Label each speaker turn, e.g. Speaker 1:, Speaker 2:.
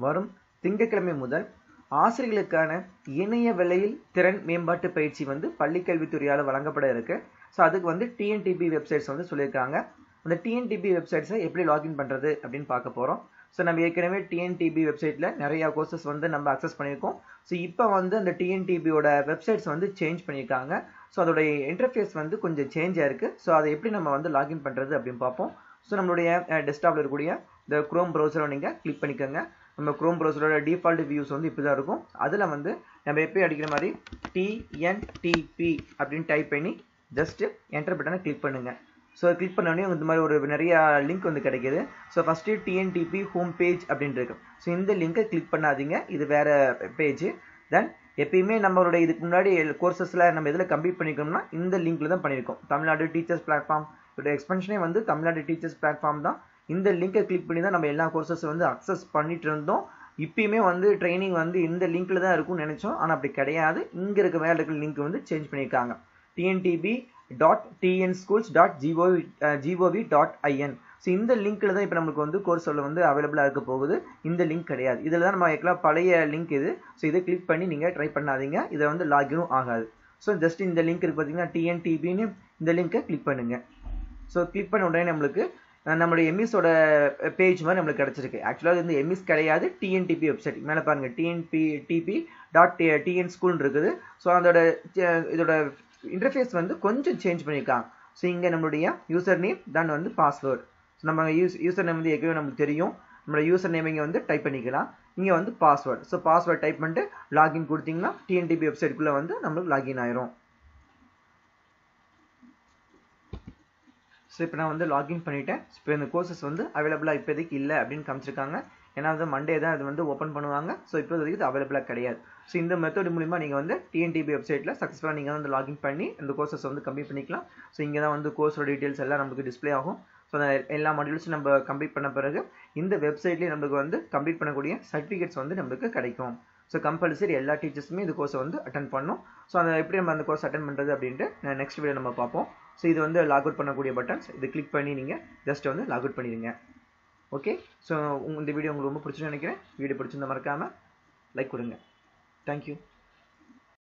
Speaker 1: வரும் திங்கட்கிழமை முதல் ஆசிரியர்களுக்கான இணைய விலையில் திறன் மேம்பாட்டு பயிற்சி வந்து பள்ளிக்கல்வித்துறையால் வழங்கப்பட இருக்கு ஸோ அதுக்கு வந்து டிஎன்டிபி வெப்சைட்ஸ் வந்து சொல்லியிருக்காங்க அந்த டிஎன்டிபி வெப்சைட்ஸை எப்படி லாகின் பண்ணுறது அப்படின்னு பார்க்க போகிறோம் ஸோ நம்ம ஏற்கனவே டிஎன்டிபி வெப்சைட்டில் நிறையா கோர்சஸ் வந்து நம்ம அக்சஸ் பண்ணியிருக்கோம் ஸோ இப்போ வந்து அந்த டிஎன்டிபியோட வெப்சைட்ஸ் வந்து சேஞ்ச் பண்ணியிருக்காங்க ஸோ அதோடைய இன்டர்ஃபேஸ் வந்து கொஞ்சம் சேஞ்ச் ஆயிருக்கு ஸோ அதை எப்படி நம்ம வந்து லாகின் பண்ணுறது அப்படின்னு பார்ப்போம் ஸோ நம்மளுடைய டெஸ்க்டாப்பில் இருக்கக்கூடிய இந்த குரோம் ப்ரௌசரை நீங்கள் கிளிக் பண்ணிக்கோங்க நம்ம குரோம் ப்ரௌசரோட டிஃபால்ட் வியூஸ் வந்து இப்படி தான் இருக்கும் அதில் வந்து நம்ம எப்பயும் அடிக்கிற மாதிரி டிஎன்டிபி அப்படின்னு டைப் பண்ணி ஜஸ்ட்டு என்டர் பட்டனை கிளிக் பண்ணுங்கள் ஸோ கிளிக் பண்ணோடனே இந்த மாதிரி ஒரு நிறைய லிங்க் வந்து கிடைக்கிது so first TNTP home page அப்படின்னு இருக்கு ஸோ இந்த லிங்கை கிளிக் பண்ணாதீங்க இது வேற பேஜ் தென் எப்பயுமே நம்மளோட இதுக்கு முன்னாடி கோர்சஸில் நம்ம எதில் கம்ப்ளீட் பண்ணிக்கணும்னா இந்த லிங்க்ல தான் பண்ணியிருக்கோம் தமிழ்நாடு டீச்சர்ஸ் பிளாட்ஃபார்ம் இதோட எக்ஸ்பென்ஷனே வந்து தமிழ்நாடு டீச்சர்ஸ் பிளாட்ஃபார்ம் தான் இந்த லிங்கை கிளிக் பண்ணி தான் நம்ம எல்லா கோர்சஸ் வந்து அக்சஸ் பண்ணிட்டு இருந்தோம் இப்பயுமே வந்து ட்ரைனிங் வந்து இந்த லிங்க்ல தான் இருக்கும்னு நினைச்சோம் ஆனால் அப்படி கிடையாது இங்கே இருக்க மேலே இருக்கிற லிங்க் வந்து சேஞ்ச் பண்ணியிருக்காங்க TNTP dot TN schools dot gov gov dot in so இந்த லிங்க்ல தான் இப்போ நம்மளுக்கு வந்து கோர்ஸில் வந்து அவைலபிளாக இருக்க போகுது இந்த லிங்க் கிடையாது இதில் தான் நம்ம ஏற்கனவே பழைய லிங்க் இது ஸோ இதை கிளிக் பண்ணி நீங்கள் ட்ரை பண்ணாதீங்க இதை வந்து லாகினும் ஆகாது ஸோ ஜஸ்ட் இந்த லிங்க் இருக்கு பார்த்தீங்கன்னா டிஎன்டிபின்னு இந்த லிங்கை கிளிக் பண்ணுங்க ஸோ கிளிக் பண்ண உடனே நம்மளுக்கு நம்மளுடைய எம்இஸோட பேஜ் மாதிரி நம்மளுக்கு கிடச்சிருக்கு ஆக்சுவலாக இது வந்து எம்இஸ் கிடையாது டிஎன்டிபி வெப்சைட் மேலே பாருங்க TNP TP dot TN school இருக்குது ஸோ அதோட இதோட இன்டர்ஃபேஸ் வந்து கொஞ்சம் சேஞ்ச் பண்ணியிருக்காங்க ஸோ இங்கே நம்மளுடைய யூசர் நேம் தான் வந்து பாஸ்வேர்டு ஸோ நம்ம யூஸ் யூசர் நேம் வந்து ஏற்கனவே நமக்கு தெரியும் நம்மளோட யூசர் நேம் இங்கே வந்து டைப் பண்ணிக்கலாம் இங்கே வந்து பாஸ்வேர்டு ஸோ பாஸ்வேர்ட் டைப் பண்ணிட்டு லாகின் கொடுத்தீங்கன்னா டிஎன்டிபி வெப்சைட்குள்ளே வந்து நம்மளுக்கு லாகின் ஆயிரும் ஸோ இப்போ நான் வந்து லாகின் பண்ணிட்டேன் இப்போ இந்த கோர்சஸ் வந்து அவைலபிளாக இப்போதைக்கு இல்லை அப்படின்னு காமிச்சிருக்காங்க ஏன்னா வந்து மண்டே தான் அது வந்து ஓப்பன் பண்ணுவாங்க ஸோ இப்போதைக்கு இது அவைலபிளாக கிடையாது ஸோ இந்த மெத்தட் மூலிமா நீங்கள் வந்து டிஎன்டிபி வெப்சைட்டில் சக்ஸஸ்ஃபுல்லாக நீங்கள் வந்து லாகின் பண்ணி இந்த கோர்சஸ் வந்து கம்ப்ளீட் பண்ணிக்கலாம் ஸோ இங்கே தான் வந்து கோர்ஸோட டீட்டெயில்ஸ் எல்லாம் நமக்கு டிஸ்பிளே ஆகும் ஸோ எல்லா மாடியூல்ஸும் நம்ம கம்ப்ளீட் பண்ண பிறகு இந்த வெப்சைட்லேயே நம்மளுக்கு வந்து கம்ப்ளீட் பண்ணக்கூடிய சர்டிஃபிகேட்ஸ் வந்து நம்மளுக்கு கிடைக்கும் ஸோ கம்பல்சரி எல்லா டீச்சர்ஸுமே இந்த கோர்ஸை வந்து அட்டன் பண்ணும் ஸோ அதை எப்படி நம்ம அந்த கோர்ஸ் அட்டன் பண்ணுறது அப்படின்ட்டு நெக்ஸ்ட் வீடியோ நம்ம பார்ப்போம் ஸோ இது வந்து லாக் அவுட் பண்ணக்கூடிய பட்டன்ஸ் இது கிளிக் பண்ணி நீங்கள் ஜஸ்ட் வந்து லாக் அவுட் பண்ணிடுங்க ஓகே ஸோ இந்த வீடியோ உங்களுக்கு ரொம்ப பிடிச்சுன்னு நினைக்கிறேன் வீடியோ பிடிச்சிருந்தா மறக்காமல் லைக் கொடுங்க தேங்க்யூ